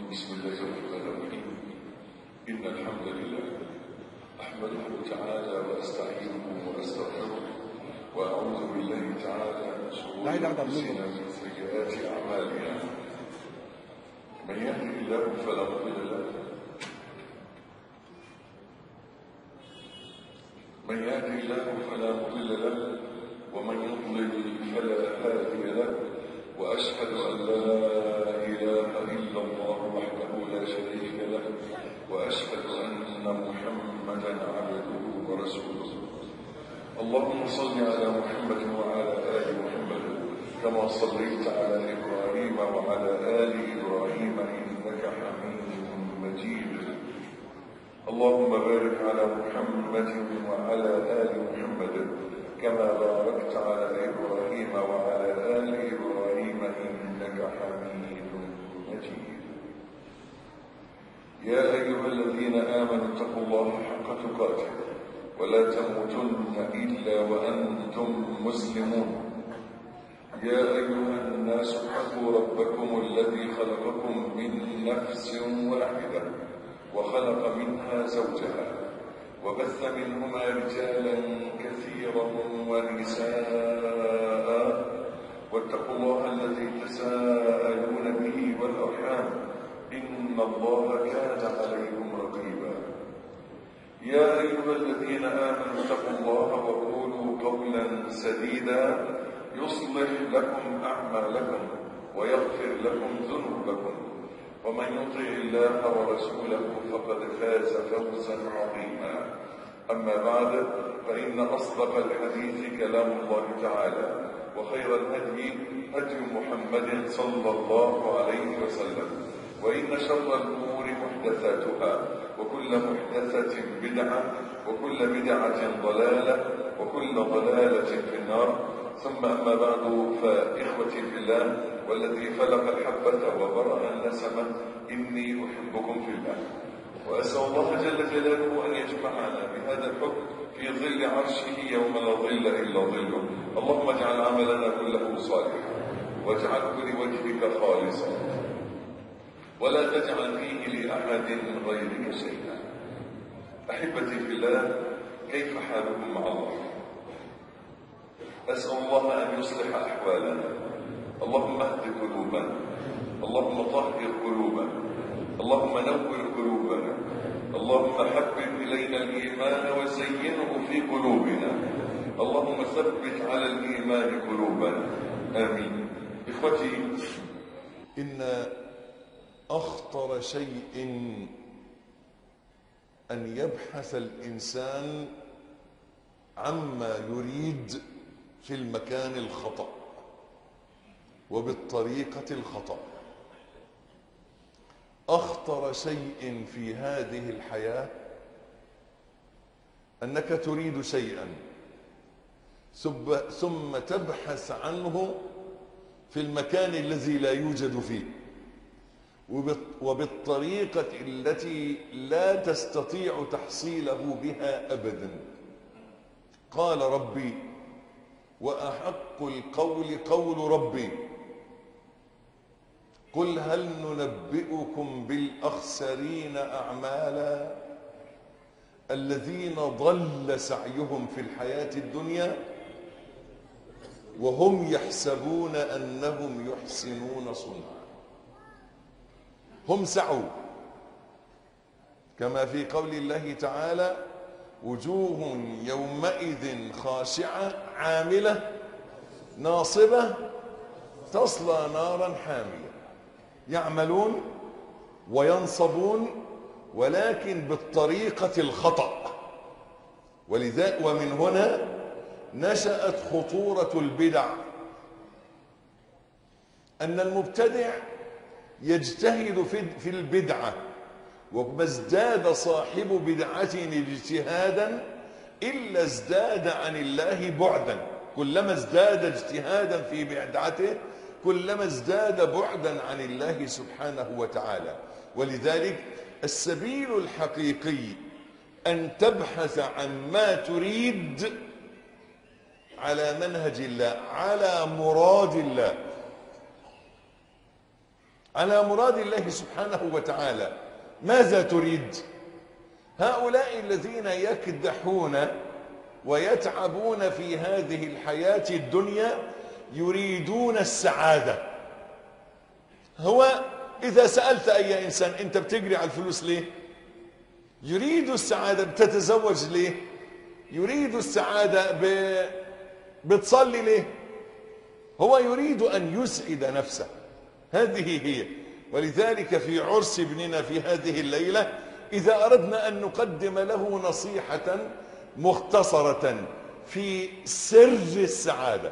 بسم الله الرحمن الرحيم إن الحمد لله أحمده تعالى وأستعينه وأستغفره وأعوذ بالله تعالى من شرور لا إله إلا الله. أنفسنا ومن سيئات أعمالنا من يهده الله فلا مضل له من يهده الله فلا مضل له ومن يضلل فلا هادي له واشهد ان لا اله الا الله وحده لا شريك له واشهد ان محمدا عبده ورسوله اللهم صل على محمد وعلى ال محمد كما صليت على ابراهيم وعلى ال ابراهيم انك حميد مجيد اللهم بارك على محمد وعلى آل محمد كما باركت على إبراهيم وعلى آل إبراهيم إنك حميد مجيد يا أيها الذين آمنوا اتقوا الله حق تقاته ولا تموتن إلا وأنتم مسلمون يا أيها الناس اتقوا ربكم الذي خلقكم من نفس واحدة وخلق منها زوجها وبث منهما رجالا كثيرا ونساء واتقوا الله الذي تساءلون به والأرحام إن الله كان عليكم رقيبا يا أيها الذين آمنوا اتقوا الله وقولوا قولا سديدا يصلح لكم أعمالكم ويغفر لكم ذنوبكم ومن يطع الله ورسوله فقد فاز فوزا عظيما أما بعد فإن أصدق الحديث كلام الله تعالى وخير الهدي هدي محمد صلى الله عليه وسلم وإن شر الأمور محدثاتها وكل محدثة بدعة وكل بدعة ضلالة وكل ضلالة في النار ثم أما بعد فإخوتي في الله والذي فلق الحبة وبرأ النسمة إني أحبكم في الله وأسأل الله جل جلاله أن يجمعنا بهذا الحب في ظل عرشه يوم لا ظل إلا ظله اللهم اجعل عملنا كله صالحا واجعله لوجهك خالصا ولا تجعل فيه لأحد غيرك شيئا أحبتي في الله كيف حالكم مع الله أسأل الله أن يصلح أحوالنا اللهم اهد قلوبنا اللهم طهر قلوبنا اللهم نور قلوبنا اللهم حبب إلينا الإيمان وزينه في قلوبنا اللهم ثبت على الإيمان قلوبنا آمين إخوتي إن أخطر شيء أن يبحث الإنسان عما يريد في المكان الخطأ وبالطريقة الخطأ أخطر شيء في هذه الحياة أنك تريد شيئا ثم- ثم تبحث عنه في المكان الذي لا يوجد فيه وبالط- وبالطريقة التي لا تستطيع تحصيله بها أبدا قال ربي وأحق القول قول ربي قل هل ننبئكم بالأخسرين أعمالا الذين ضل سعيهم في الحياة الدنيا وهم يحسبون أنهم يحسنون صنعا هم سعوا كما في قول الله تعالى وجوه يومئذ خاشعة عاملة ناصبة تصلى نارا حامية يعملون وينصبون ولكن بالطريقة الخطأ ولذا ومن هنا نشأت خطورة البدع أن المبتدع يجتهد في- في البدعة وما ازداد صاحب بدعة اجتهادا إلا ازداد عن الله بعدا كلما ازداد اجتهادا في بدعته كلما ازداد بعدا عن الله سبحانه وتعالى ولذلك السبيل الحقيقي أن تبحث عن ما تريد على منهج الله على مراد الله على مراد الله سبحانه وتعالى ماذا تريد هؤلاء الذين يكدحون ويتعبون في هذه الحياة الدنيا يريدون السعادة هو إذا سألت أي إنسان أنت بتجري على الفلوس ليه يريد السعادة بتتزوج ليه يريد السعادة ب... بتصلي ليه هو يريد أن يسعد نفسه هذه هي ولذلك في عرس ابننا في هذه الليلة إذا أردنا أن نقدم له نصيحة مختصرة في سر السعادة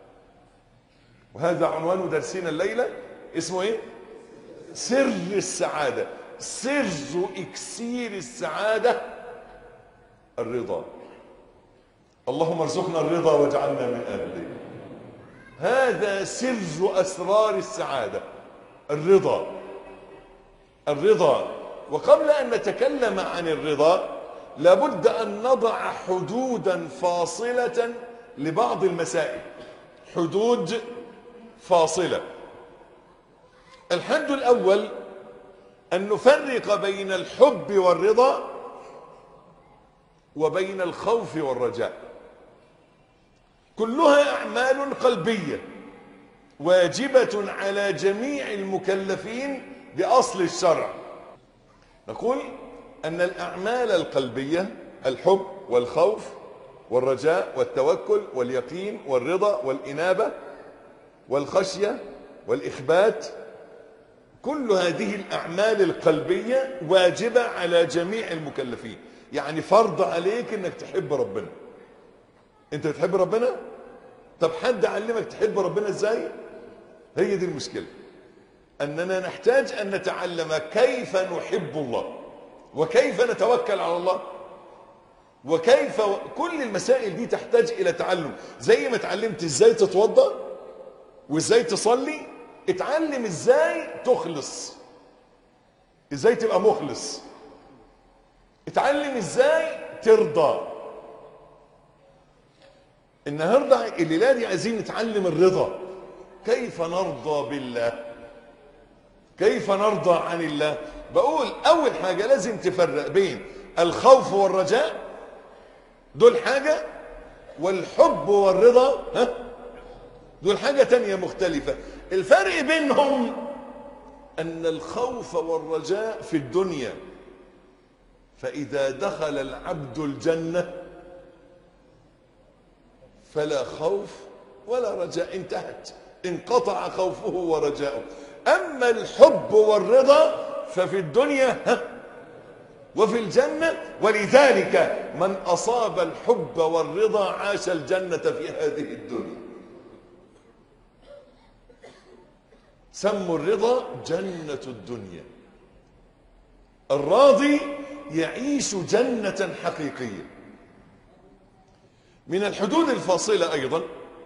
وهذا عنوان درسنا الليلة اسمه ايه سر السعادة سر اكسير السعادة الرضا اللهم ارزقنا الرضا واجعلنا من اهله هذا سر اسرار السعادة الرضا الرضا وقبل ان نتكلم عن الرضا لابد ان نضع حدودا فاصلة لبعض المسائل حدود فاصلة الحد الأول أن نفرق بين الحب والرضا وبين الخوف والرجاء كلها أعمال قلبية واجبة على جميع المكلفين بأصل الشرع نقول أن الأعمال القلبية الحب والخوف والرجاء والتوكل واليقين والرضا والإنابة والخشية والإخبات كل هذه الأعمال القلبية واجبة على جميع المكلفين يعني فرض عليك انك تحب ربنا انت بتحب ربنا طب حد علمك تحب ربنا ازاي هي دي المشكلة اننا نحتاج ان نتعلم كيف نحب الله وكيف نتوكل على الله وكيف كل المسائل دي تحتاج الى تعلم زي ما اتعلمت ازاي تتوضا وازاي تصلي اتعلم ازاي تخلص ازاي تبقى مخلص اتعلم ازاي ترضى النهارده الليله دي عايزين نتعلم الرضا كيف نرضى بالله كيف نرضى عن الله بقول اول حاجه لازم تفرق بين الخوف والرجاء دول حاجه والحب والرضا ها دول حاجه تانية مختلفه الفرق بينهم ان الخوف والرجاء في الدنيا فاذا دخل العبد الجنه فلا خوف ولا رجاء انتهت انقطع خوفه ورجاؤه اما الحب والرضا ففي الدنيا ها وفي الجنه ولذلك من اصاب الحب والرضا عاش الجنه في هذه الدنيا سموا الرضا جنه الدنيا الراضي يعيش جنه حقيقيه من الحدود الفاصله ايضا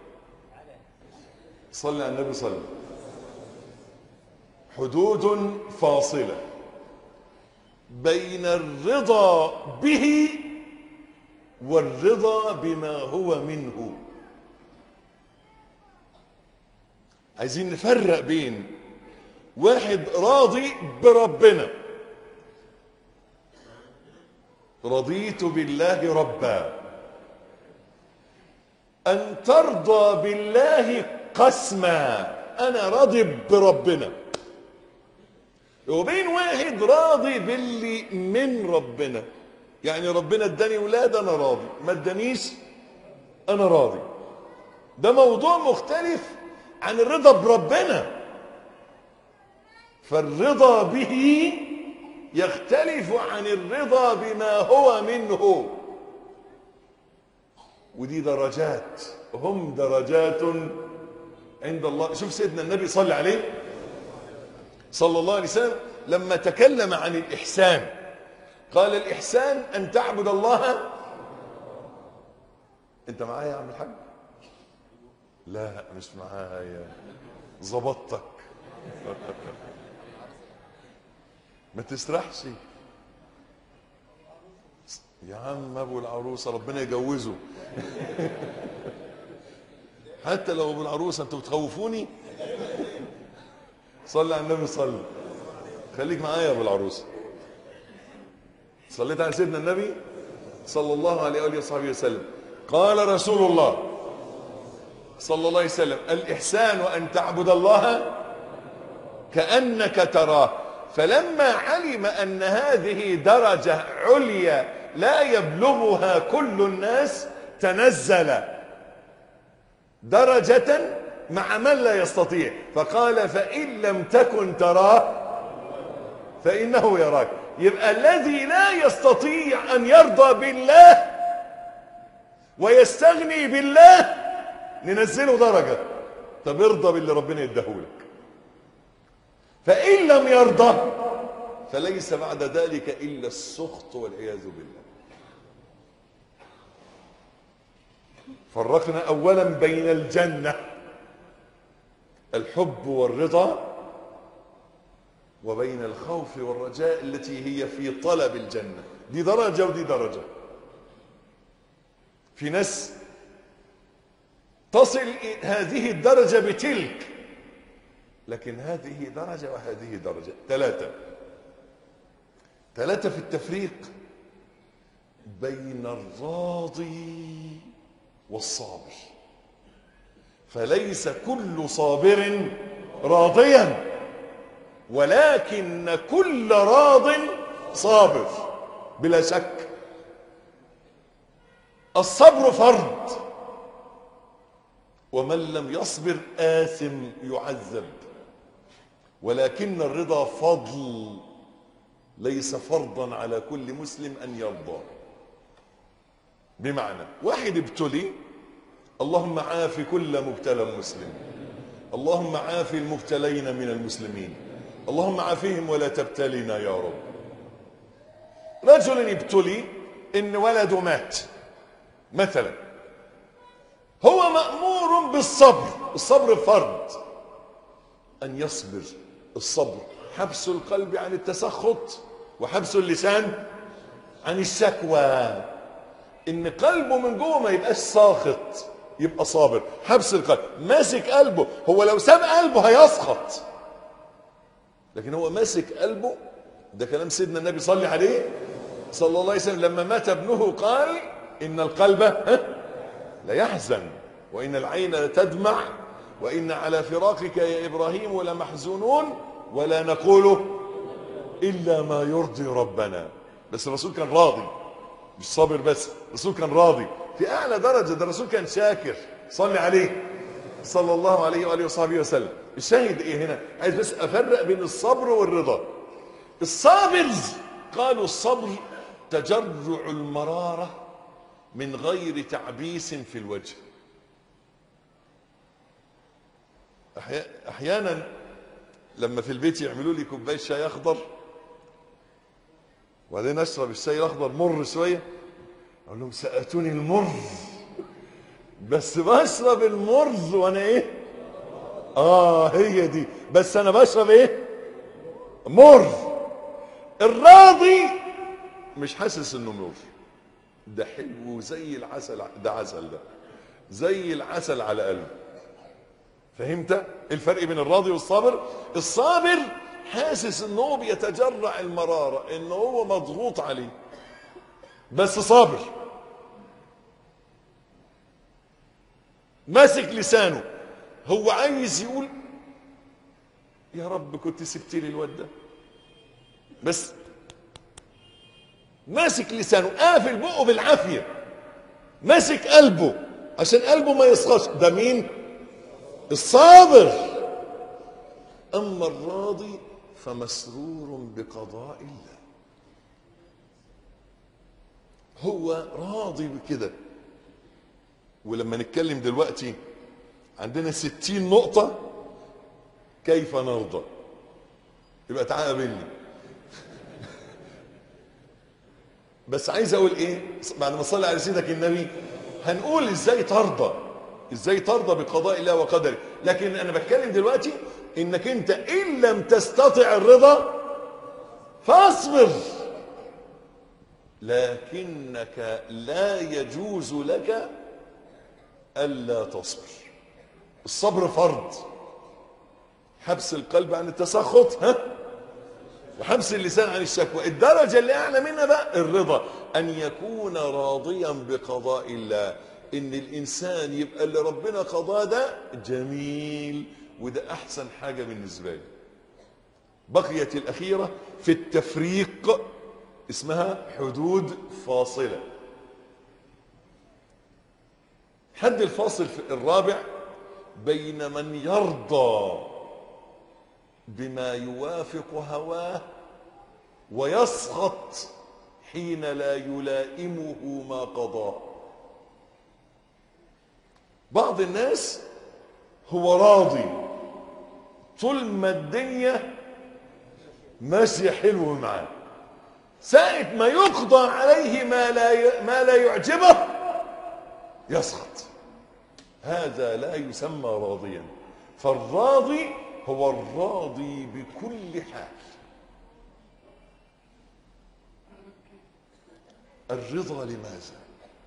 صلى على النبي صلى حدود فاصله بين الرضا به والرضا بما هو منه عايزين نفرق بين واحد راضي بربنا رضيت بالله ربا ان ترضى بالله قسما انا راضي بربنا وبين واحد راضي باللي من ربنا يعني ربنا اداني ولاد انا راضي ما ادانيش انا راضي ده موضوع مختلف عن الرضا بربنا فالرضا به يختلف عن الرضا بما هو منه ودي درجات هم درجات عند الله شوف سيدنا النبي صلى عليه صلى الله عليه وسلم لما تكلم عن الإحسان قال الإحسان أن تعبد الله أنت معايا يا عم الحاج لا مش معايا ظبطتك ما تسرحش يا عم ابو العروسه ربنا يجوزه حتى لو ابو العروسه انتوا بتخوفوني صلي على النبي صلي خليك معايا يا ابو العروس صليت على سيدنا النبي صلى الله عليه واله وصحبه وسلم قال رسول الله صلى الله عليه وسلم الإحسان أن تعبد الله كأنك تراه فلما علم أن هذه درجة عليا لا يبلغها كل الناس تنزل درجة مع من لا يستطيع فقال فإن لم تكن تراه فإنه يراك يبقى الذي لا يستطيع أن يرضى بالله ويستغني بالله ننزله درجة طب ارضى باللي ربنا يديهولك فإن لم يرضى فليس بعد ذلك إلا السخط والعياذ بالله فرقنا أولا بين الجنة الحب والرضا وبين الخوف والرجاء التي هي في طلب الجنة دي درجة ودي درجة في ناس تصل هذه الدرجة بتلك لكن هذه درجة وهذه درجة ثلاثة ثلاثة في التفريق بين الراضي والصابر فليس كل صابر راضيا ولكن كل راض صابر بلا شك الصبر فرض ومن لم يصبر آثم يعذب ولكن الرضا فضل ليس فرضا على كل مسلم أن يرضى بمعنى واحد ابتلي اللهم عاف كل مبتلى مسلم اللهم عاف المبتلين من المسلمين اللهم عافهم ولا تبتلنا يا رب رجل ابتلي ان ولده مات مثلا هو مأمور بالصبر الصبر فرض أن يصبر الصبر حبس القلب عن التسخط وحبس اللسان عن الشكوى ان قلبه من جوه ما يبقاش ساخط يبقى صابر حبس القلب ماسك قلبه هو لو ساب قلبه هيسخط لكن هو ماسك قلبه ده كلام سيدنا النبي صلى عليه صلى الله عليه وسلم لما مات ابنه قال ان القلب ها لا يحزن وان العين لتدمع وان على فراقك يا ابراهيم لمحزونون ولا نقول الا ما يرضي ربنا بس الرسول كان راضي مش صابر بس الرسول كان راضي في اعلى درجه ده الرسول كان شاكر صلي عليه صلى الله عليه واله وصحبه وسلم الشاهد ايه هنا عايز بس افرق بين الصبر والرضا الصابر قالوا الصبر تجرع المراره من غير تعبيس في الوجه أحيا- احيانا لما في البيت يعملوا لي كوبايه شاي اخضر وبعدين اشرب الشاي الاخضر مر شويه اقول لهم سقتوني المر بس بشرب المر وانا ايه اه هي دي بس انا بشرب ايه مر الراضي مش حاسس انه مر ده حلو زي العسل ده عسل ده زي العسل على قلبه فهمت الفرق بين الراضي والصابر الصابر حاسس ان هو بيتجرع المرارة ان هو مضغوط عليه بس صابر ماسك لسانه هو عايز يقول يا رب كنت سبت لي الواد ده بس ماسك لسانه قافل بقه بالعافيه ماسك قلبه عشان قلبه ما يصغرش ده مين الصابر اما الراضي فمسرور بقضاء الله هو راضي بكده ولما نتكلم دلوقتي عندنا ستين نقطة كيف نرضى يبقى تعالى قابلني بس عايز اقول ايه بعد ما صلي على سيدك النبي هنقول ازاي ترضى ازاي ترضى بقضاء الله وقدره لكن انا بتكلم دلوقتي انك انت ان لم تستطع الرضا فاصبر لكنك لا يجوز لك الا تصبر الصبر فرض حبس القلب عن التسخط ها وحبس اللسان عن الشكوى الدرجة اللي أعلى منها بقى الرضا أن يكون راضيا بقضاء الله إن الإنسان يبقى اللي ربنا قضاه ده جميل وده أحسن حاجة بالنسبة لي بقيت الأخيرة في التفريق اسمها حدود فاصلة حد الفاصل في الرابع بين من يرضى بما يوافق هواه ويسخط حين لا يلائمه ما قضاه بعض الناس هو راضي طول ما الدنيا ماشيه حلو معاه ساعة ما يقضى عليه ما لا ي... ما لا يعجبه يسخط هذا لا يسمى راضيا فالراضي هو الراضي بكل حال الرضا لماذا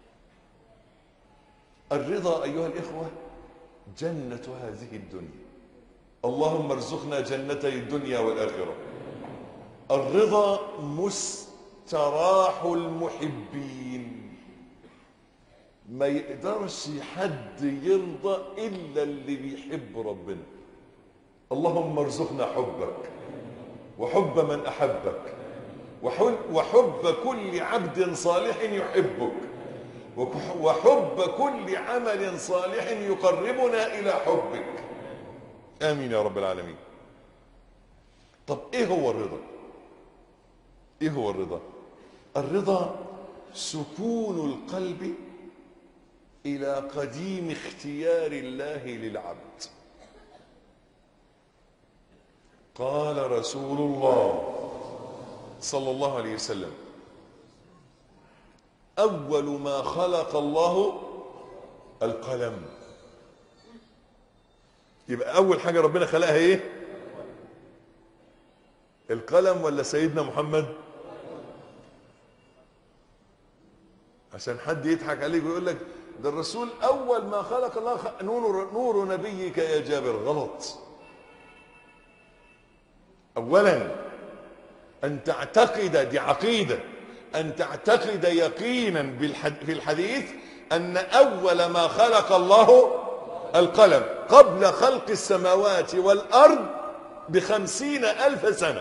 الرضا ايها الاخوه جنه هذه الدنيا اللهم ارزقنا جنتي الدنيا والاخره الرضا مستراح المحبين ما يقدرش حد يرضى الا اللي بيحب ربنا اللهم ارزقنا حبك وحب من احبك وحب, وحب كل عبد صالح يحبك وحب كل عمل صالح يقربنا الى حبك امين يا رب العالمين طب ايه هو الرضا ايه هو الرضا الرضا سكون القلب الى قديم اختيار الله للعبد قال رسول الله صلى الله عليه وسلم اول ما خلق الله القلم يبقى اول حاجه ربنا خلقها ايه القلم ولا سيدنا محمد عشان حد يضحك عليك ويقول لك ده الرسول اول ما خلق الله خ... نور نور نبيك يا جابر غلط اولا ان تعتقد دي عقيده ان تعتقد يقينا بالحد... في الحديث ان اول ما خلق الله القلم قبل خلق السماوات والارض بخمسين الف سنه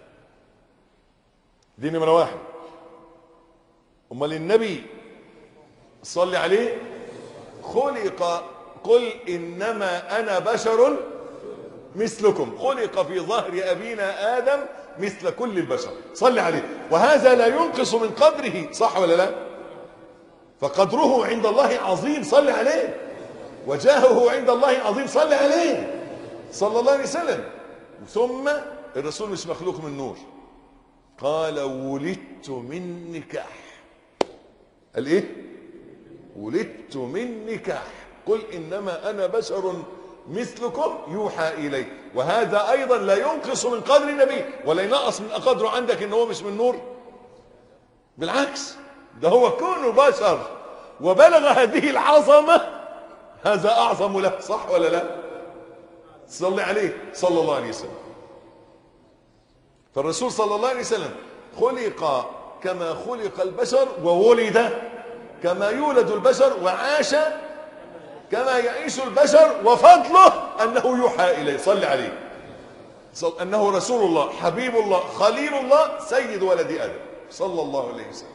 دي نمره واحد امال النبي صلي عليه خلق قل انما انا بشر مثلكم خلق في ظهر ابينا ادم مثل كل البشر صل عليه وهذا لا ينقص من قدره صح ولا لا فقدره عند الله عظيم صل عليه وجاهه عند الله عظيم صل عليه صلى الله عليه وسلم ثم الرسول مش مخلوق من نور قال ولدت من نكاح قال ايه ولدت من نكاح قل انما انا بشر مثلكم يوحى الي وهذا ايضا لا ينقص من قدر النبي ولا ينقص من قدره عندك ان هو مش من نور بالعكس ده هو كونه بشر وبلغ هذه العظمه هذا اعظم له صح ولا لا صلي عليه صلى الله عليه وسلم فالرسول صلى الله عليه وسلم خلق كما خلق البشر وولد كما يولد البشر وعاش كما يعيش البشر وفضله انه يوحى اليه صل عليه صل انه رسول الله حبيب الله خليل الله سيد ولد ادم صلى الله عليه وسلم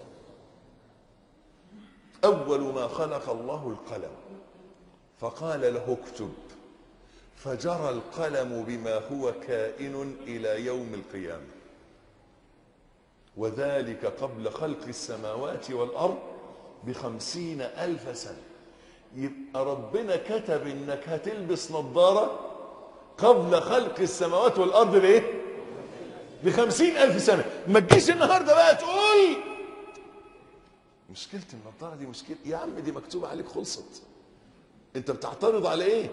اول ما خلق الله القلم فقال له اكتب فجرى القلم بما هو كائن الى يوم القيامه وذلك قبل خلق السماوات والارض بخمسين الف سنه يبقى ربنا كتب انك هتلبس نظارة قبل خلق السماوات والارض بايه بخمسين الف سنة ما تجيش النهاردة بقى تقول مشكلة النظارة دي مشكلة يا عم دي مكتوبة عليك خلصت انت بتعترض على ايه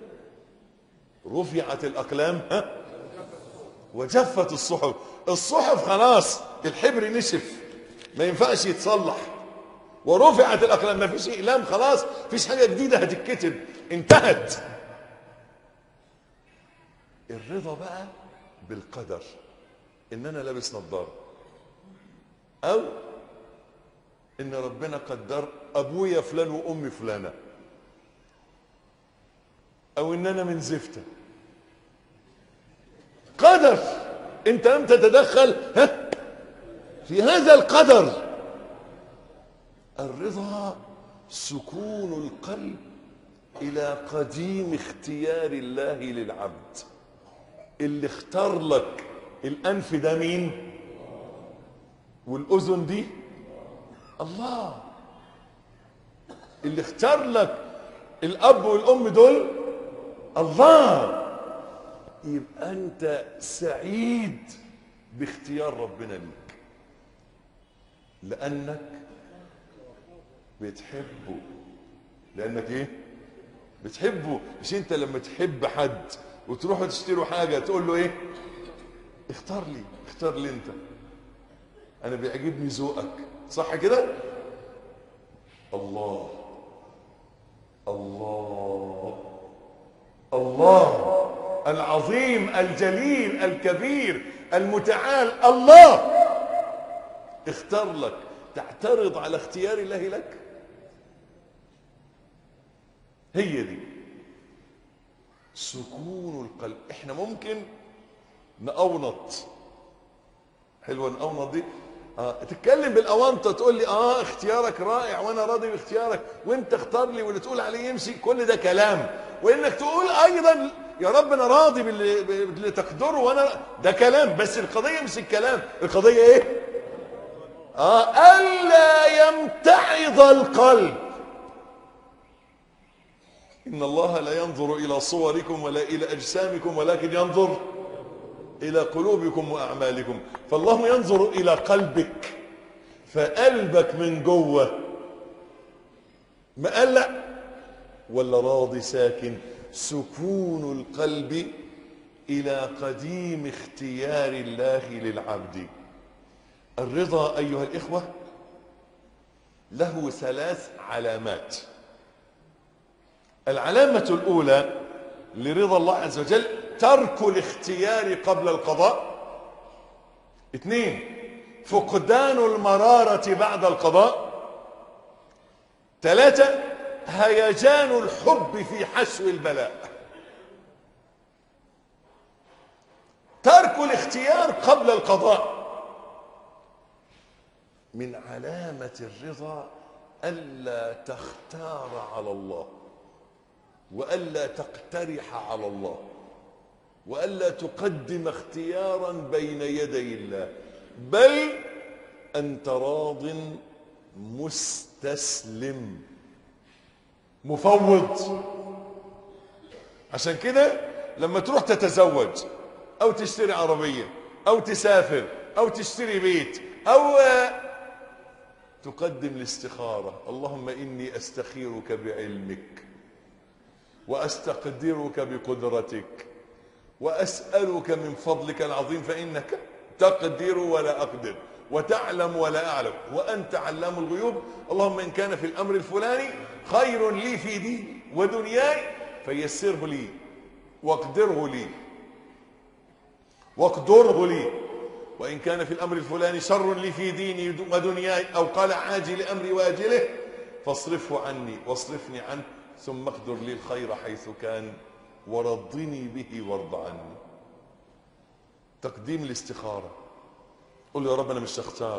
رفعت الاقلام ها وجفت الصحف الصحف خلاص الحبر نشف ما ينفعش يتصلح ورفعت الاقلام ما فيش اقلام خلاص فيش حاجه جديده هتتكتب انتهت الرضا بقى بالقدر ان انا لابس نظاره او ان ربنا قدر ابويا فلان وامي فلانه او ان انا من زفته قدر انت لم تتدخل ها في هذا القدر الرضا سكون القلب الى قديم اختيار الله للعبد اللي اختار لك الانف ده مين والاذن دي الله اللي اختار لك الاب والام دول الله يبقى انت سعيد باختيار ربنا ليك لانك بتحبه لانك ايه بتحبه مش انت لما تحب حد وتروح تشتري حاجه تقول له ايه اختار لي اختار لي انت انا بيعجبني ذوقك صح كده الله الله الله العظيم الجليل الكبير المتعال الله اختار لك تعترض على اختيار الله لك هي دي سكون القلب احنا ممكن نقونط حلوه نقونط دي آه. تتكلم بالاونطه تقول لي اه اختيارك رائع وانا راضي باختيارك وانت اختار لي واللي تقول عليه يمشي كل ده كلام وانك تقول ايضا يا رب انا راضي باللي, باللي تقدره وانا ده كلام بس القضيه مش الكلام القضيه ايه اه الا يمتعض القلب ان الله لا ينظر الى صوركم ولا الى اجسامكم ولكن ينظر الى قلوبكم واعمالكم فالله ينظر الى قلبك فقلبك من جوه مقلق ولا راضي ساكن سكون القلب الى قديم اختيار الله للعبد الرضا ايها الاخوه له ثلاث علامات العلامه الاولى لرضا الله عز وجل ترك الاختيار قبل القضاء اثنين فقدان المرارة بعد القضاء ثلاثة هيجان الحب في حشو البلاء ترك الاختيار قبل القضاء من علامة الرضا ألا تختار على الله وألا تقترح على الله والا تقدم اختيارا بين يدي الله بل انت راض مستسلم مفوض عشان كده لما تروح تتزوج او تشتري عربيه او تسافر او تشتري بيت او تقدم الاستخاره اللهم اني استخيرك بعلمك واستقدرك بقدرتك واسالك من فضلك العظيم فانك تقدر ولا اقدر وتعلم ولا اعلم وانت علام الغيوب اللهم ان كان في الامر الفلاني خير لي في ديني ودنياي فيسره لي واقدره لي واقدره لي وان كان في الامر الفلاني شر لي في ديني ودنياي او قال عاجل امري واجله فاصرفه عني واصرفني عنه ثم اقدر لي الخير حيث كان ورضني به وارض عني تقديم الاستخاره قل يا رب انا مش هختار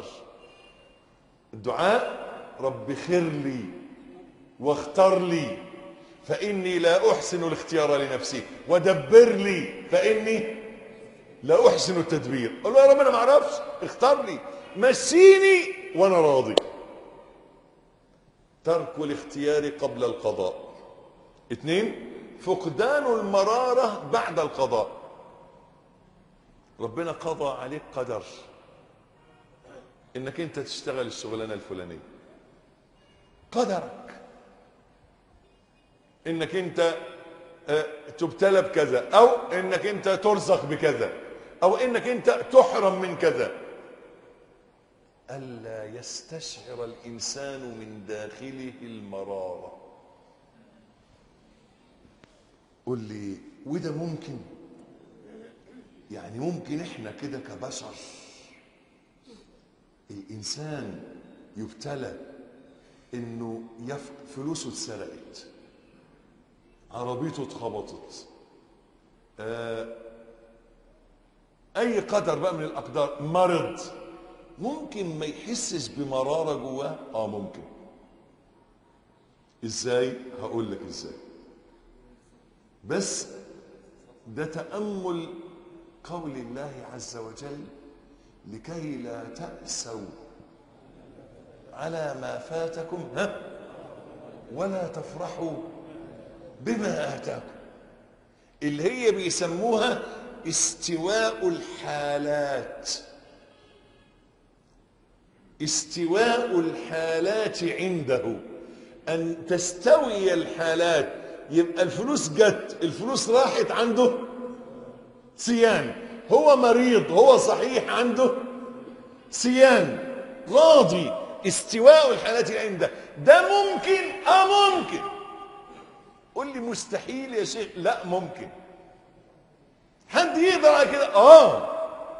الدعاء رب خير لي واختار لي فاني لا احسن الاختيار لنفسي ودبر لي فاني لا احسن التدبير قل له يا رب انا ما اعرفش اختار لي مشيني وانا راضي ترك الاختيار قبل القضاء اثنين فقدان المرارة بعد القضاء ربنا قضى عليك قدر انك انت تشتغل الشغلانة الفلانية قدرك انك انت تبتلى بكذا او انك انت ترزق بكذا او انك انت تحرم من كذا الا يستشعر الانسان من داخله المراره قل لي وده ممكن يعني ممكن احنا كده كبشر الانسان يبتلى انه يف... فلوسه اتسرقت عربيته اتخبطت آه... اي قدر بقى من الاقدار مرض ممكن ما يحسش بمراره جواه اه ممكن ازاي هقول لك ازاي بس ده تامل قول الله عز وجل لكي لا تاسوا على ما فاتكم ها ولا تفرحوا بما اتاكم اللي هي بيسموها استواء الحالات استواء الحالات عنده ان تستوي الحالات يبقى الفلوس جت الفلوس راحت عنده سيان هو مريض هو صحيح عنده سيان راضي استواء الحالات عنده ده ممكن اه ممكن قول لي مستحيل يا شيخ لا ممكن حد يقدر على كده اه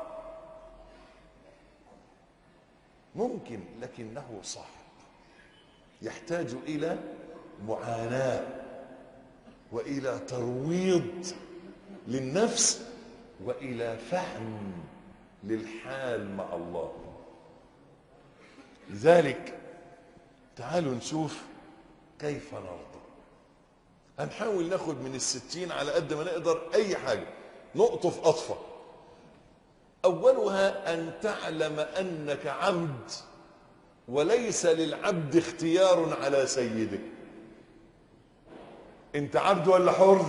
ممكن لكنه صعب يحتاج الى معاناه والى ترويض للنفس والى فهم للحال مع الله لذلك تعالوا نشوف كيف نرضى هنحاول ناخد من الستين على قد ما نقدر اي حاجه نقطف قطفه اولها ان تعلم انك عبد وليس للعبد اختيار على سيده انت عبد ولا حر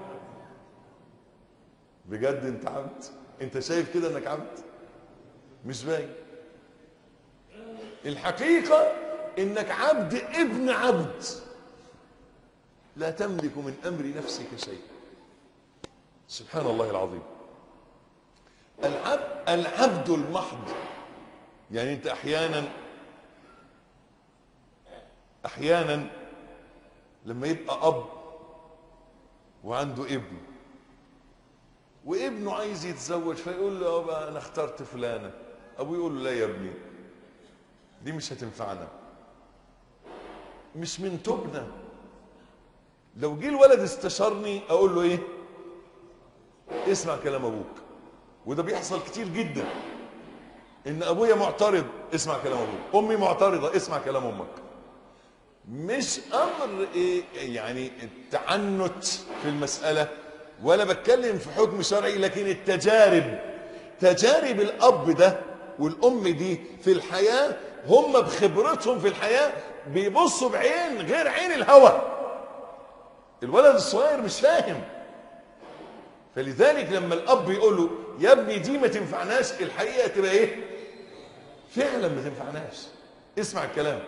بجد انت عبد انت شايف كده انك عبد مش باين الحقيقه انك عبد ابن عبد لا تملك من امر نفسك شيئا سبحان الله العظيم العبد العبد المحض يعني انت احيانا احيانا لما يبقى اب وعنده ابن وابنه عايز يتزوج فيقول له يابا انا اخترت فلانه ابوه يقول له لا يا ابني دي مش هتنفعنا مش من تبنا لو جه الولد استشارني اقول له ايه اسمع كلام ابوك وده بيحصل كتير جدا ان ابويا معترض اسمع كلام ابوك امي معترضه اسمع كلام امك مش امر إيه يعني التعنت في المساله ولا بتكلم في حكم شرعي لكن التجارب تجارب الاب ده والام دي في الحياه هم بخبرتهم في الحياه بيبصوا بعين غير عين الهوى الولد الصغير مش فاهم فلذلك لما الاب يقول له يا ابني دي ما تنفعناش الحقيقه تبقى ايه فعلا ما تنفعناش اسمع الكلام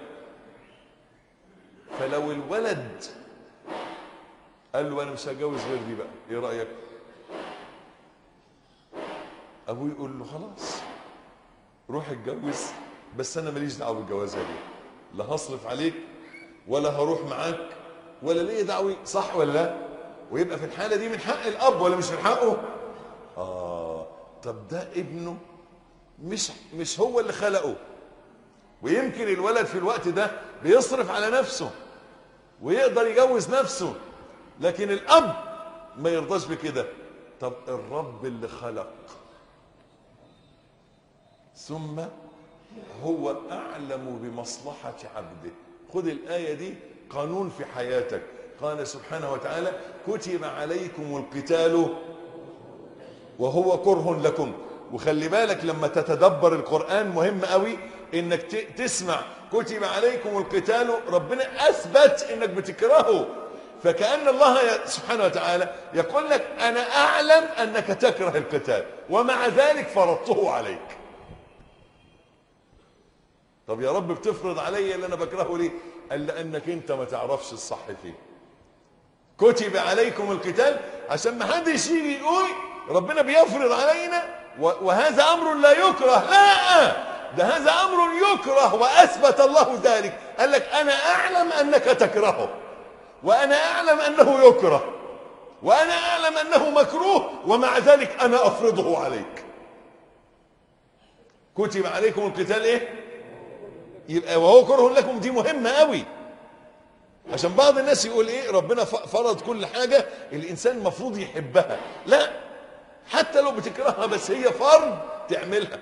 فلو الولد قال له انا مش هتجوز غير دي بقى ايه رايك ابوه يقول له خلاص روح اتجوز بس انا ماليش دعوه بالجوازه دي لا هصرف عليك ولا هروح معاك ولا ليه دعوه صح ولا لا ويبقى في الحاله دي من حق الاب ولا مش من حقه اه طب ده ابنه مش مش هو اللي خلقه ويمكن الولد في الوقت ده بيصرف على نفسه ويقدر يجوز نفسه لكن الاب ما يرضاش بكده طب الرب اللي خلق ثم هو اعلم بمصلحه عبده خذ الايه دي قانون في حياتك قال سبحانه وتعالى كتب عليكم القتال وهو كره لكم وخلي بالك لما تتدبر القرآن مهم قوي انك تسمع كتب عليكم القتال ربنا اثبت انك بتكرهه فكأن الله سبحانه وتعالى يقول لك انا اعلم انك تكره القتال ومع ذلك فرضته عليك طب يا رب بتفرض علي اللي انا بكرهه ليه قال لانك انت ما تعرفش الصح فيه كتب عليكم القتال عشان ما حدش يجي يقول ربنا بيفرض علينا وهذا امر لا يكره لا ده هذا امر يكره واثبت الله ذلك قال لك انا اعلم انك تكرهه وانا اعلم انه يكره وأنا أعلم أنه مكروه ومع ذلك أنا أفرضه عليك كتب عليكم القتال إيه يبقى وهو كره لكم دي مهمة قوي عشان بعض الناس يقول ايه ربنا ف- فرض كل حاجة الانسان المفروض يحبها لا حتى لو بتكرهها بس هي فرض تعملها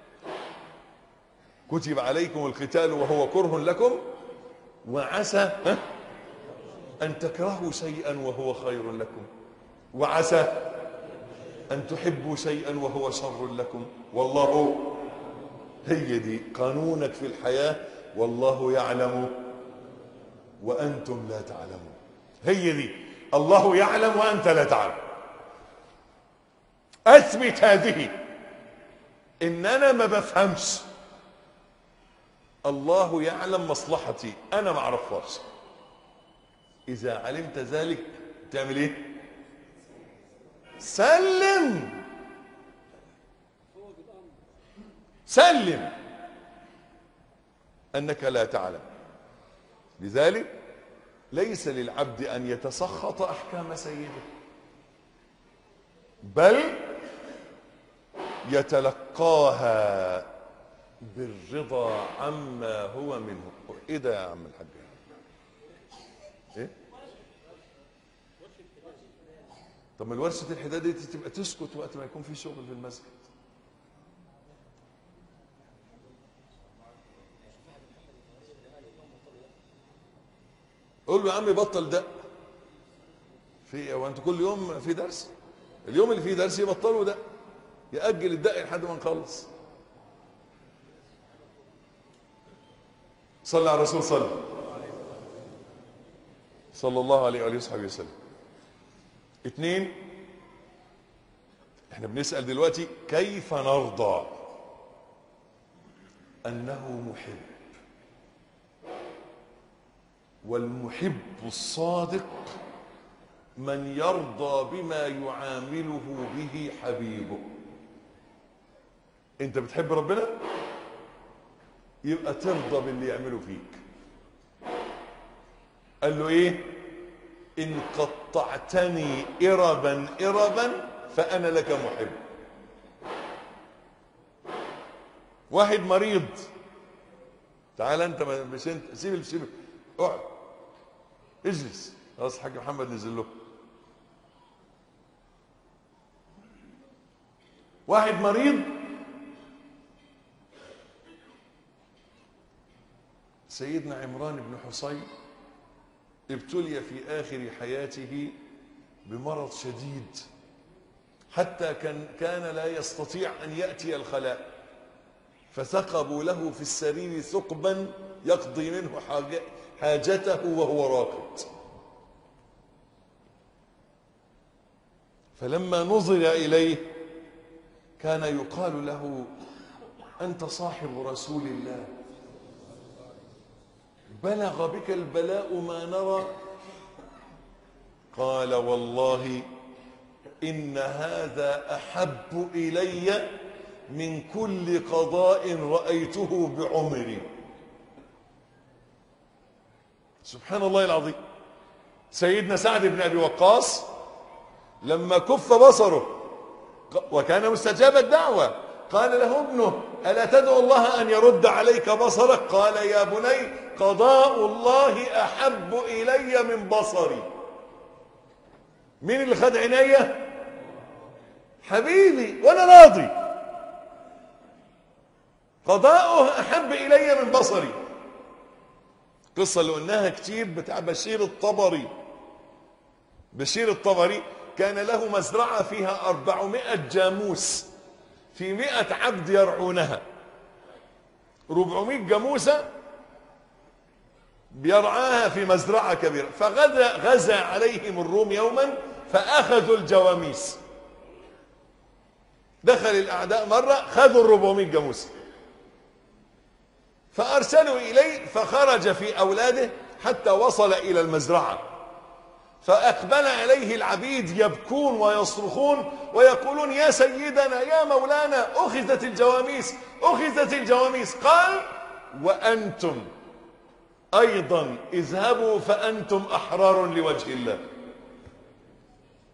كتب عليكم القتال وهو كره لكم وعسى ها، ان تكرهوا شيئا وهو خير لكم وعسى ان تحبوا شيئا وهو شر لكم والله هي دي قانونك في الحياة والله يعلم وأنتم لا تعلمون هي دي الله يعلم وأنت لا تعلم أثبت هذه إن أنا ما بفهمش الله يعلم مصلحتي أنا ما أعرفهاش إذا علمت ذلك تعمل إيه سلم سلم أنك لا تعلم لذلك ليس للعبد أن يتسخط أحكام سيده بل يتلقاها بالرضا عما هو منه ايه ده يا عم الحاج ايه طب ما الورشة الحداد دي تبقى تسكت وقت ما يكون في شغل في المسجد قول له يا عم بطل دق في هو انت كل يوم في درس اليوم اللي فيه درس يبطلوا دق يأجل الدق لحد ما نخلص صلى على الرسول صلى صلى الله عليه وآله وصحبه وسلم اتنين احنا بنسأل دلوقتي كيف نرضى أنه محب والمحب الصادق من يرضى بما يعامله به حبيبه انت بتحب ربنا يبقى ترضى باللي يعمله فيك قال له ايه ان قطعتني اربا اربا فانا لك محب واحد مريض تعال انت ما- مش انت سيب سيب اقعد اجلس خلاص الحاج محمد نزل له واحد مريض سيدنا عمران بن حصين ابتلي في آخر حياته بمرض شديد حتى كان, كان لا يستطيع أن يأتي الخلاء فثقبوا له في السرير ثقبا يقضي منه حاجة حاجته وهو راقد فلما نظر إليه كان يقال له أنت صاحب رسول الله بلغ بك البلاء ما نرى قال والله إن هذا أحب إلي من كل قضاء رأيته بعمري سبحان الله العظيم سيدنا سعد بن أبي وقاص لما كف بصره وكان مستجاب الدعوة قال له ابنه ألا تدعو الله أن يرد عليك بصرك قال يا بني قضاء الله أحب إلي من بصري مين اللي خد عينيا حبيبي وأنا راضي قضاؤه أحب إلي من بصري قصة اللي قلناها كتير بتاع بشير الطبري بشير الطبري كان له مزرعة فيها أربعمائة جاموس في مئة عبد يرعونها ربعمائة جاموسة بيرعاها في مزرعة كبيرة فغزا غزا عليهم الروم يوما فأخذوا الجواميس دخل الأعداء مرة خذوا الربعمائة جاموسة فأرسلوا إليه فخرج في أولاده حتى وصل إلى المزرعة فأقبل عليه العبيد يبكون ويصرخون ويقولون يا سيدنا يا مولانا أخذت الجواميس أخذت الجواميس قال وأنتم أيضا اذهبوا فأنتم أحرار لوجه الله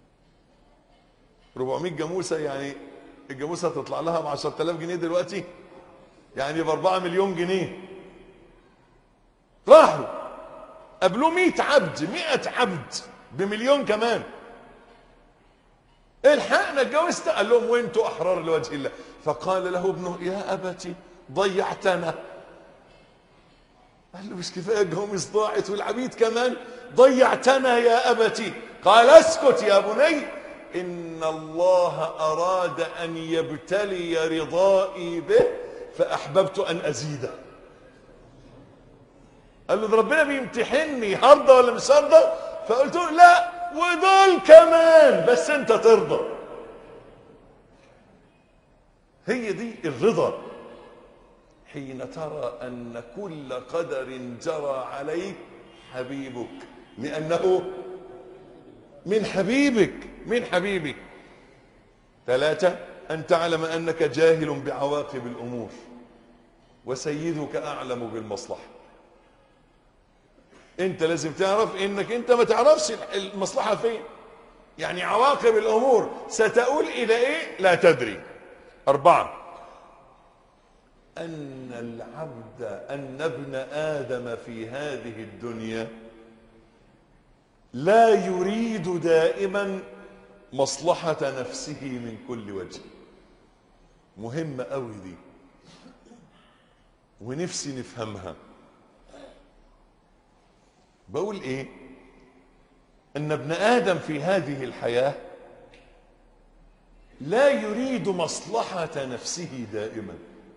400 جاموسه يعني الجاموسه تطلع لها ب 10000 جنيه دلوقتي يعني ب 4 مليون جنيه راحوا قابلوه 100 عبد 100 عبد بمليون كمان الحقنا اتجوزت قال لهم وانتوا احرار لوجه الله فقال له ابنه يا ابتي ضيعتنا قال له مش كفايه الجواميس ضاعت والعبيد كمان ضيعتنا يا ابتي قال اسكت يا بني ان الله اراد ان يبتلي رضائي به فاحببت ان ازيده قال له ده ربنا بيمتحني هرضى ولا مش هرضى فقلت له لا ودول كمان بس انت ترضى هي دي الرضا حين ترى ان كل قدر جرى عليك حبيبك لانه من حبيبك من حبيبك ثلاثة أن تعلم أنك جاهل بعواقب الأمور وسيدك أعلم بالمصلحة أنت لازم تعرف أنك أنت ما تعرفش المصلحة فين يعني عواقب الأمور ستؤول إلى إيه لا تدري أربعة أن العبد أن ابن آدم في هذه الدنيا لا يريد دائما مصلحة نفسه من كل وجه مهمة قوي دي ونفسي نفهمها بقول ايه ان ابن ادم في هذه الحياة لا يريد مصلحة نفسه دائما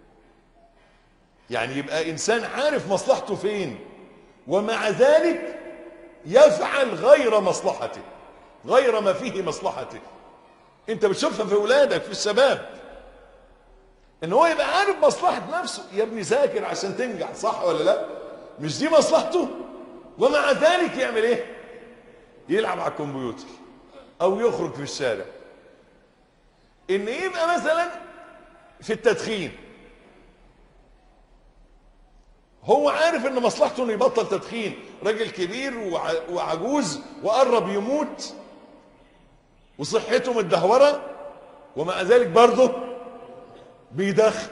يعني يبقى انسان عارف مصلحته فين ومع ذلك يفعل غير مصلحته غير ما فيه مصلحته انت بتشوفها في اولادك في الشباب ان هو يبقى عارف مصلحة نفسه يا ابني ذاكر عشان تنجح صح ولا لا مش دي مصلحته ومع ذلك يعمل ايه يلعب على الكمبيوتر او يخرج في الشارع ان يبقى مثلا في التدخين هو عارف ان مصلحته انه يبطل تدخين راجل كبير وع- وعجوز وقرب يموت وصحته متدهوره ومع ذلك برضه بيدخن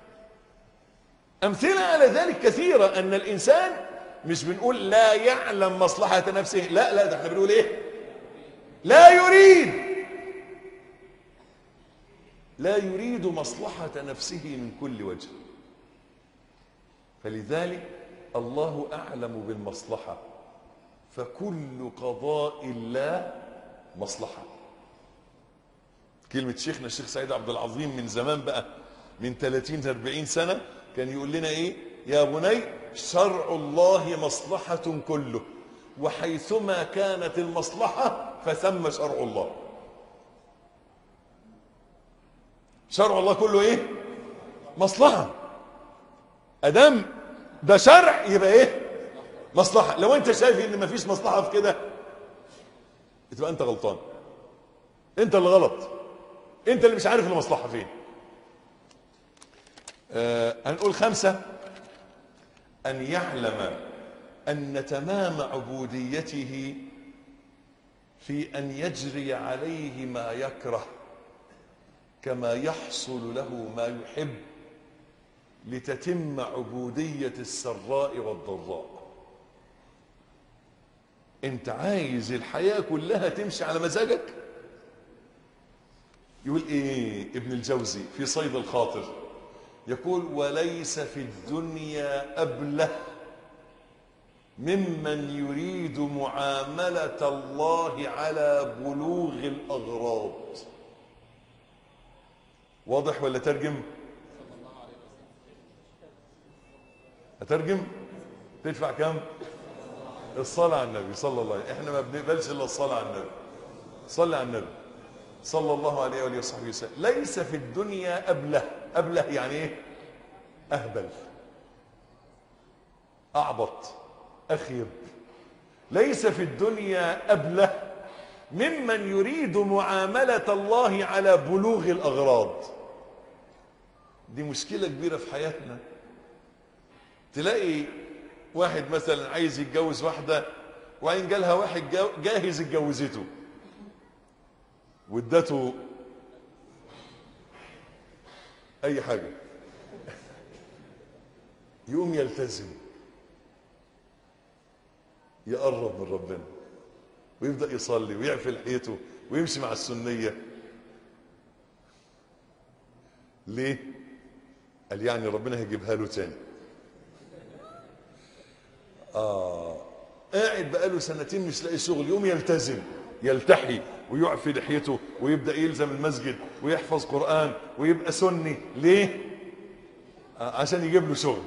امثله على ذلك كثيره ان الانسان مش بنقول لا يعلم مصلحه نفسه لا لا ده احنا بنقول ايه لا يريد لا يريد مصلحه نفسه من كل وجه فلذلك الله اعلم بالمصلحه فكل قضاء الله مصلحه كلمه شيخنا الشيخ سعيد عبد العظيم من زمان بقى من 30 40 سنه كان يقول لنا ايه يا بني شرع الله مصلحه كله وحيثما كانت المصلحه فثم شرع الله شرع الله كله ايه مصلحه ادام ده شرع يبقى ايه مصلحه لو انت شايف ان مفيش مصلحه في كده تبقى انت غلطان انت اللي غلط انت اللي مش عارف المصلحه فين آه هنقول خمسه ان يعلم ان تمام عبوديته في ان يجري عليه ما يكره كما يحصل له ما يحب لتتم عبودية السراء والضراء انت عايز الحياة كلها تمشي على مزاجك يقول ايه ابن الجوزي في صيد الخاطر يقول وليس في الدنيا أبله ممن يريد معاملة الله على بلوغ الأغراض واضح ولا ترجم؟ هترجم تدفع كم الصلاة على النبي صلى الله عليه وسلم احنا ما بنقبلش الا الصلاة على النبي صلى على النبي صلى الله عليه وآله وصحبه وسلم ليس في الدنيا أبله أبله يعني ايه أهبل أعبط أخيب ليس في الدنيا أبله ممن يريد معاملة الله على بلوغ الأغراض دي مشكلة كبيرة في حياتنا تلاقي واحد مثلا عايز يتجوز واحدة وبعدين جالها واحد جا- جاهز اتجوزته وادته اي حاجه يقوم يلتزم يقرب من ربنا ويبدا يصلي ويعفي لحيته ويمشي مع السنيه ليه قال يعني ربنا هيجيبها له تاني اه قاعد بقاله سنتين مش لاقي شغل يقوم يلتزم يلتحي ويعفي لحيته ويبدا يلزم المسجد ويحفظ قران ويبقى سني ليه آه عشان يجيب له شغل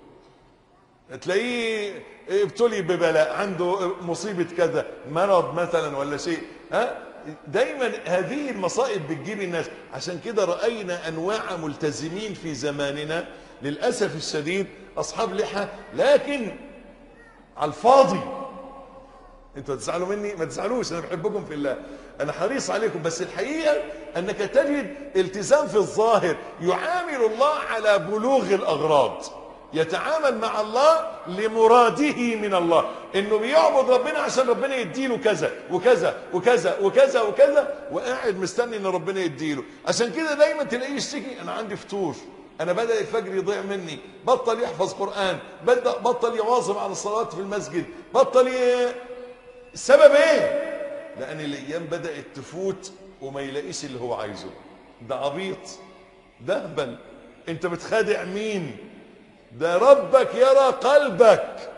تلاقيه ابتلي ببلاء عنده مصيبة كذا مرض مثلا ولا شيء ها دايما هذه المصائب بتجيب الناس عشان كده رأينا أنواع ملتزمين في زماننا للأسف الشديد أصحاب لحى لكن على الفاضي انتوا تزعلوا مني ما تزعلوش انا بحبكم في الله انا حريص عليكم بس الحقيقه انك تجد التزام في الظاهر يعامل الله على بلوغ الاغراض يتعامل مع الله لمراده من الله انه بيعبد ربنا عشان ربنا يديله كذا وكذا وكذا وكذا وكذا وقاعد مستني ان ربنا يديله عشان كده دايما تلاقيه يشتكي انا عندي فطور انا بدا الفجر يضيع مني بطل يحفظ قران بدا بطل يواظب على الصلاه في المسجد بطل ي... السبب ايه لان الايام بدات تفوت وما يلاقيش اللي هو عايزه ده عبيط ده هبل انت بتخادع مين ده ربك يرى قلبك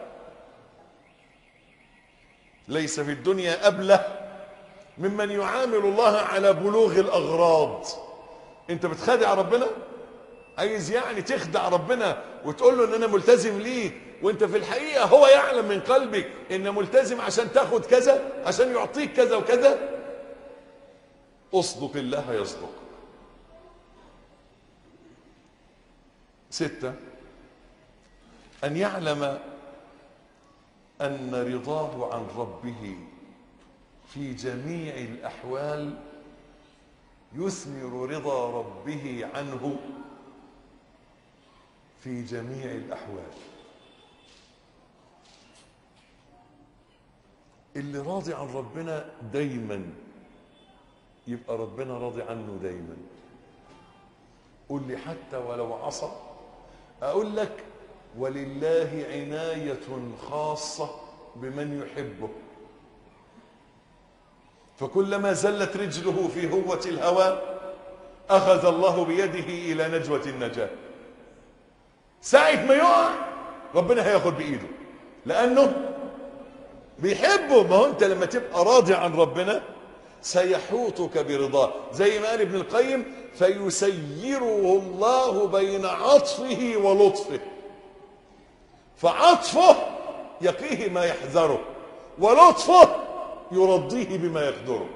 ليس في الدنيا أبله ممن يعامل الله على بلوغ الأغراض انت بتخادع ربنا عايز يعني تخدع ربنا وتقول له ان انا ملتزم ليك وانت في الحقيقة هو يعلم من قلبك ان ملتزم عشان تاخد كذا عشان يعطيك كذا وكذا اصدق الله يصدق ستة أن يعلم أن رضاه عن ربه في جميع الأحوال يثمر رضا ربه عنه في جميع الأحوال اللي راضي عن ربنا دايما يبقى ربنا راضي عنه دايما قل لي حتى ولو عصى أقول لك ولله عناية خاصة بمن يحبه فكلما زلت رجله في هوة الهوى أخذ الله بيده إلى نجوة النجاة ساعة ما يقع ربنا هياخد بإيده لأنه بيحبه ما هو أنت لما تبقى راضي عن ربنا سيحوطك برضاه زي ما قال ابن القيم فيسيره الله بين عطفه ولطفه فعطفه يقيه ما يحذره ولطفه يرضيه بما يقدره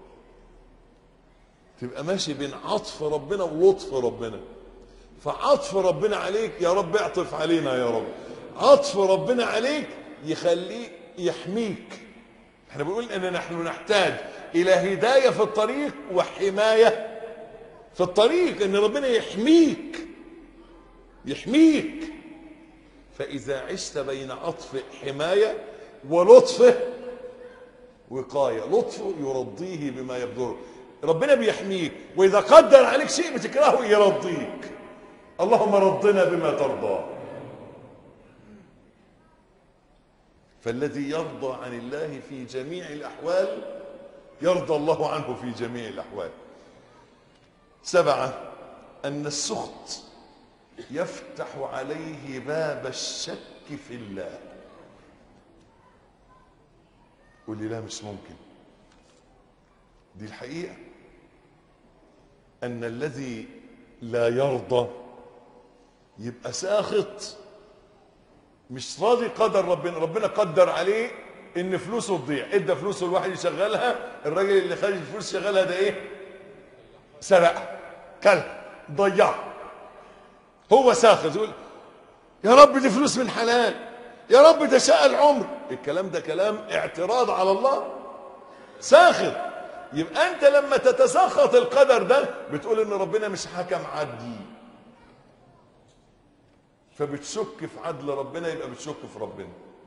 تبقى ماشي بين عطف ربنا ولطف ربنا فعطف ربنا عليك يا رب اعطف علينا يا رب عطف ربنا عليك يخليك يحميك احنا بنقول ان نحن نحتاج الى هدايه في الطريق وحمايه في الطريق ان ربنا يحميك يحميك فاذا عشت بين عطف حمايه ولطفه وقايه لطفه يرضيه بما يقدره ربنا بيحميك واذا قدر عليك شيء بتكرهه يرضيك اللهم رضنا بما ترضى فالذي يرضى عن الله في جميع الاحوال يرضى الله عنه في جميع الاحوال سبعه ان السخط يفتح عليه باب الشك في الله قول لي لا مش ممكن دي الحقيقه ان الذي لا يرضى يبقى ساخط مش راضي قدر ربنا ربنا قدر عليه ان فلوسه تضيع ادى فلوسه الواحد يشغلها الراجل اللي خارج الفلوس شغلها ده ايه سرقها كلها ضيعها هو ساخط يقول يا رب دي فلوس من حلال يا رب ده شقى العمر الكلام ده كلام اعتراض على الله ساخط يبقى انت لما تتسخط القدر ده بتقول ان ربنا مش حكم عدل فبتشك في عدل ربنا يبقى بتشك في ربنا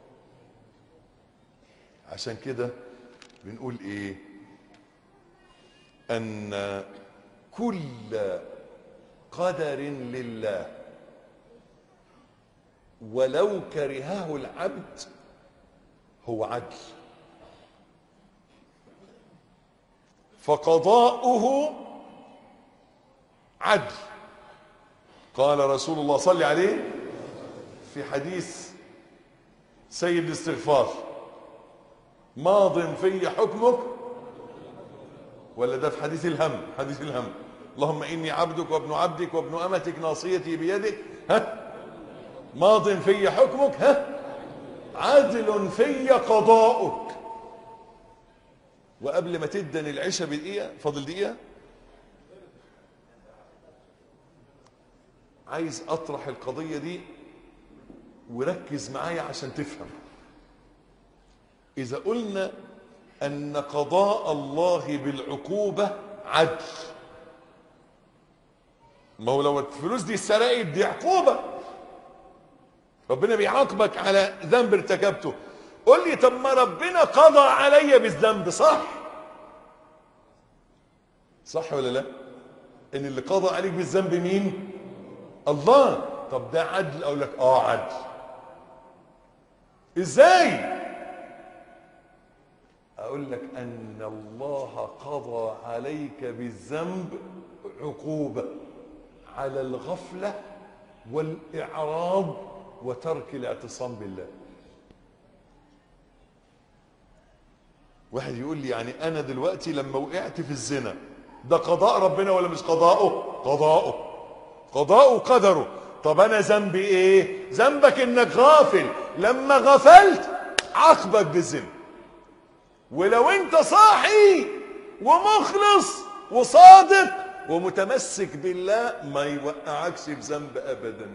عشان كده بنقول ايه ان كل قدر لله ولو كرهه العبد هو عدل فقضاؤه عدل قال رسول الله صلى عليه في حديث سيد الاستغفار ماض في حكمك ولا ده في حديث الهم حديث الهم اللهم اني عبدك وابن عبدك وابن امتك ناصيتي بيدك ها ماض في حكمك ها عدل في قضاؤك وقبل ما تدن العشاء بدقيقه فاضل دقيقه عايز اطرح القضيه دي وركز معايا عشان تفهم اذا قلنا ان قضاء الله بالعقوبه عدل ما هو لو الفلوس دي اتسرقت دي عقوبه ربنا بيعاقبك على ذنب ارتكبته قول لي طب ما ربنا قضى عليا بالذنب صح صح ولا لا ان اللي قضى عليك بالذنب مين الله طب ده عدل اقول لك اه عدل ازاي اقول لك ان الله قضى عليك بالذنب عقوبه على الغفله والاعراض وترك الاعتصام بالله واحد يقول لي يعني انا دلوقتي لما وقعت في الزنا ده قضاء ربنا ولا مش قضاؤه قضاؤه قضاؤه قدره طب انا ذنبي ايه ذنبك انك غافل لما غفلت عاقبك بالذنب ولو انت صاحي ومخلص وصادق ومتمسك بالله ما يوقعكش في ذنب ابدا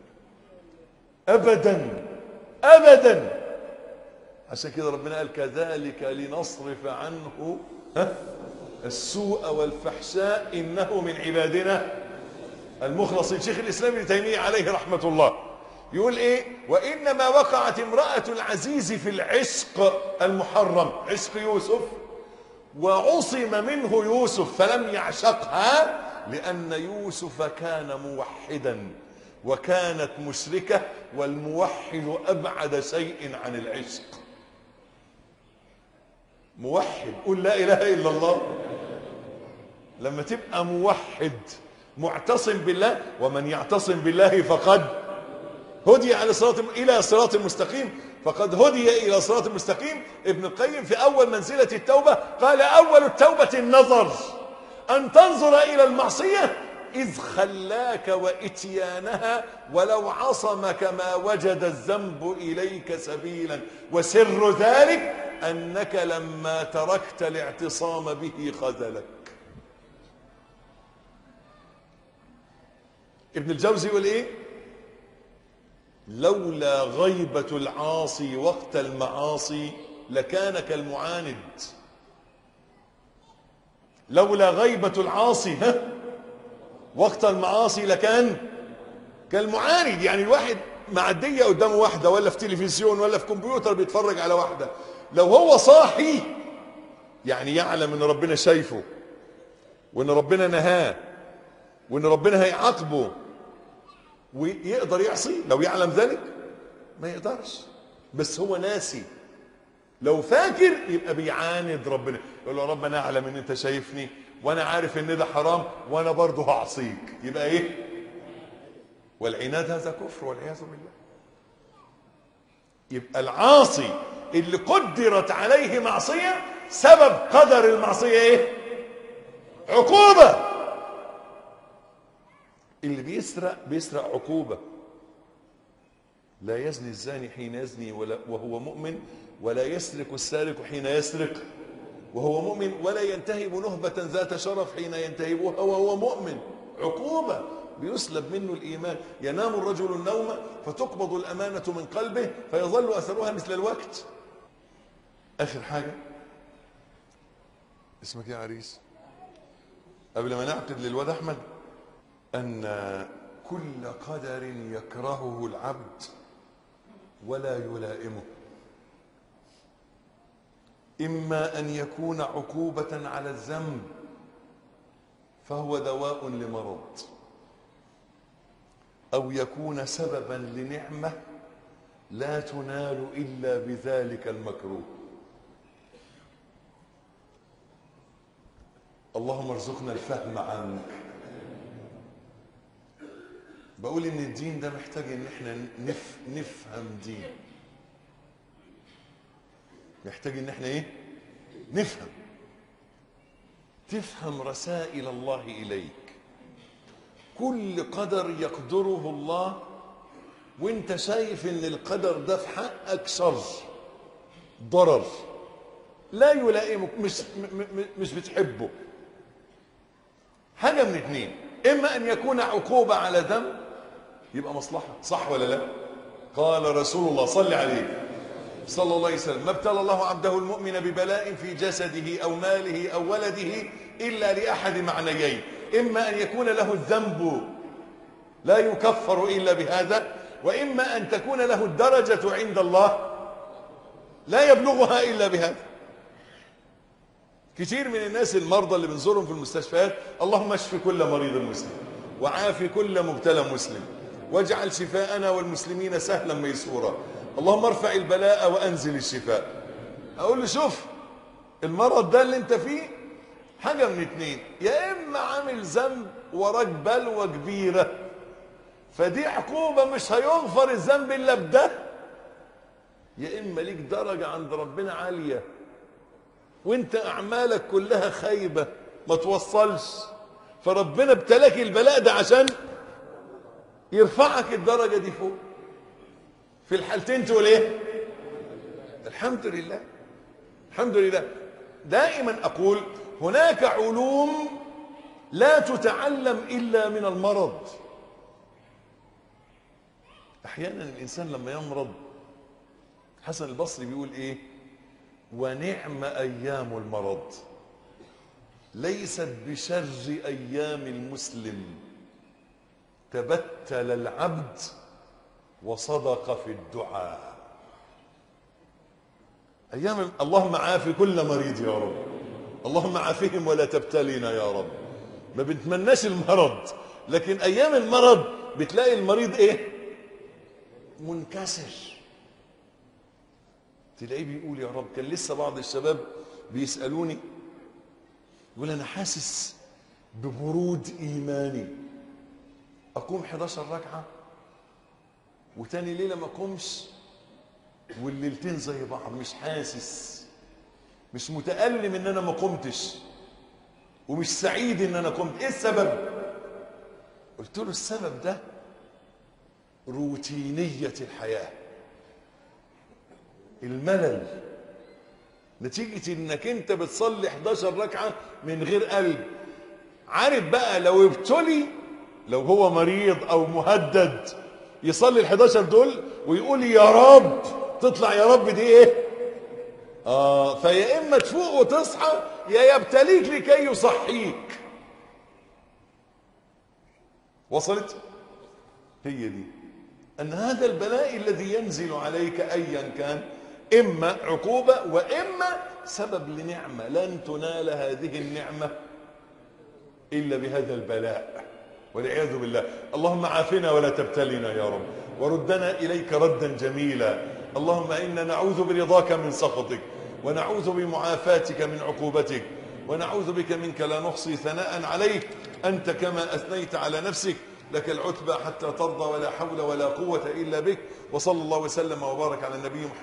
ابدا ابدا عشان كده ربنا قال كذلك لنصرف عنه ها السوء والفحشاء انه من عبادنا المخلصين شيخ الاسلام ابن تيميه عليه رحمه الله يقول ايه وانما وقعت امراه العزيز في العشق المحرم عشق يوسف وعصم منه يوسف فلم يعشقها لان يوسف كان موحدا وكانت مشركه والموحد ابعد شيء عن العشق موحد قول لا اله الا الله لما تبقى موحد معتصم بالله ومن يعتصم بالله فقد هدي على صراط الى صراط المستقيم فقد هدي الى صراط المستقيم ابن القيم في اول منزله التوبه قال اول التوبه النظر ان تنظر الى المعصيه اذ خلاك واتيانها ولو عصمك ما وجد الذنب اليك سبيلا وسر ذلك انك لما تركت الاعتصام به خذلك ابن الجوزي يقول ايه لولا غيبة العاصي وقت المعاصي لكان كالمعاند لولا غيبة العاصي ها وقت المعاصي لكان كالمعاند يعني الواحد معدية قدامه واحدة ولا في تلفزيون ولا في كمبيوتر بيتفرج على واحدة لو هو صاحي يعني يعلم ان ربنا شايفه وان ربنا نهاه وان ربنا هيعاقبه ويقدر يعصي لو يعلم ذلك ما يقدرش بس هو ناسي لو فاكر يبقى بيعاند ربنا يقول له يا رب انا اعلم ان انت شايفني وانا عارف ان ده حرام وانا برضه هعصيك يبقى ايه والعناد هذا كفر والعياذ بالله يبقى العاصي اللي قدرت عليه معصيه سبب قدر المعصيه ايه عقوبه اللي بيسرق بيسرق عقوبة لا يزني الزاني حين يزني ولا وهو مؤمن ولا يسرق السارق حين يسرق وهو مؤمن ولا ينتهب نهبة ذات شرف حين ينتهبها وهو مؤمن عقوبة بيسلب منه الإيمان ينام الرجل النوم فتقبض الأمانة من قلبه فيظل أثرها مثل الوقت آخر حاجة اسمك يا عريس قبل ما نعقد للواد أحمد أن كل قدر يكرهه العبد ولا يلائمه إما أن يكون عقوبة على الذنب فهو دواء لمرض أو يكون سببا لنعمة لا تنال إلا بذلك المكروه اللهم ارزقنا الفهم عنك بقول ان الدين ده محتاج ان احنا نف نفهم دين محتاج ان احنا ايه نفهم تفهم رسائل الله اليك كل قدر يقدره الله وانت شايف ان القدر ده في حقك شر ضرر لا يلائمك مش م- م- مش بتحبه حاجه من اتنين اما ان يكون عقوبه على ذنب يبقى مصلحه صح ولا لا قال رسول الله صل عليه صلى الله عليه وسلم ما ابتلى الله عبده المؤمن ببلاء في جسده او ماله او ولده الا لاحد معنيين اما ان يكون له الذنب لا يكفر الا بهذا واما ان تكون له الدرجه عند الله لا يبلغها الا بهذا كتير من الناس المرضى اللي بنزورهم في المستشفيات اللهم اشف كل مريض مسلم وعافي كل مبتلى مسلم واجعل شفاءنا والمسلمين سهلا ميسورا اللهم ارفع البلاء وانزل الشفاء اقول له شوف المرض ده اللي انت فيه حاجه من اتنين يا اما عامل ذنب وراك بلوى كبيره فدي عقوبه مش هيغفر الذنب الا بده يا اما ليك درجه عند ربنا عاليه وانت اعمالك كلها خايبه ما توصلش فربنا ابتلاك البلاء ده عشان يرفعك الدرجه دي فوق في الحالتين تقول ايه الحمد لله الحمد لله دائما اقول هناك علوم لا تتعلم الا من المرض احيانا الانسان لما يمرض حسن البصري بيقول ايه ونعم ايام المرض ليست بشر ايام المسلم تبتل العبد وصدق في الدعاء ايام اللهم عافي كل مريض يا رب اللهم عافهم ولا تبتلينا يا رب ما بنتمناش المرض لكن ايام المرض بتلاقي المريض ايه منكسر تلاقيه بيقول يا رب كان لسه بعض الشباب بيسالوني يقول انا حاسس ببرود ايماني اقوم 11 ركعه وتاني ليله ما اقومش والليلتين زي بعض مش حاسس مش متألم ان انا ما قمتش ومش سعيد ان انا قمت ايه السبب قلت له السبب ده روتينية الحياة الملل نتيجة انك انت بتصلي 11 ركعة من غير قلب عارف بقى لو ابتلي لو هو مريض او مهدد يصلي ال 11 دول ويقول يا رب تطلع يا رب دي ايه اه فيا اما تفوق وتصحى يا يبتليك لكي يصحيك وصلت هي دي ان هذا البلاء الذي ينزل عليك ايا كان اما عقوبه واما سبب لنعمه لن تنال هذه النعمه الا بهذا البلاء والعياذ بالله اللهم عافنا ولا تبتلنا يا رب وردنا اليك ردا جميلا اللهم انا نعوذ برضاك من سخطك ونعوذ بمعافاتك من عقوبتك ونعوذ بك منك لا نحصي ثناء عليك انت كما اثنيت على نفسك لك العتبى حتى ترضى ولا حول ولا قوه الا بك وصلى الله وسلم وبارك على النبي محمد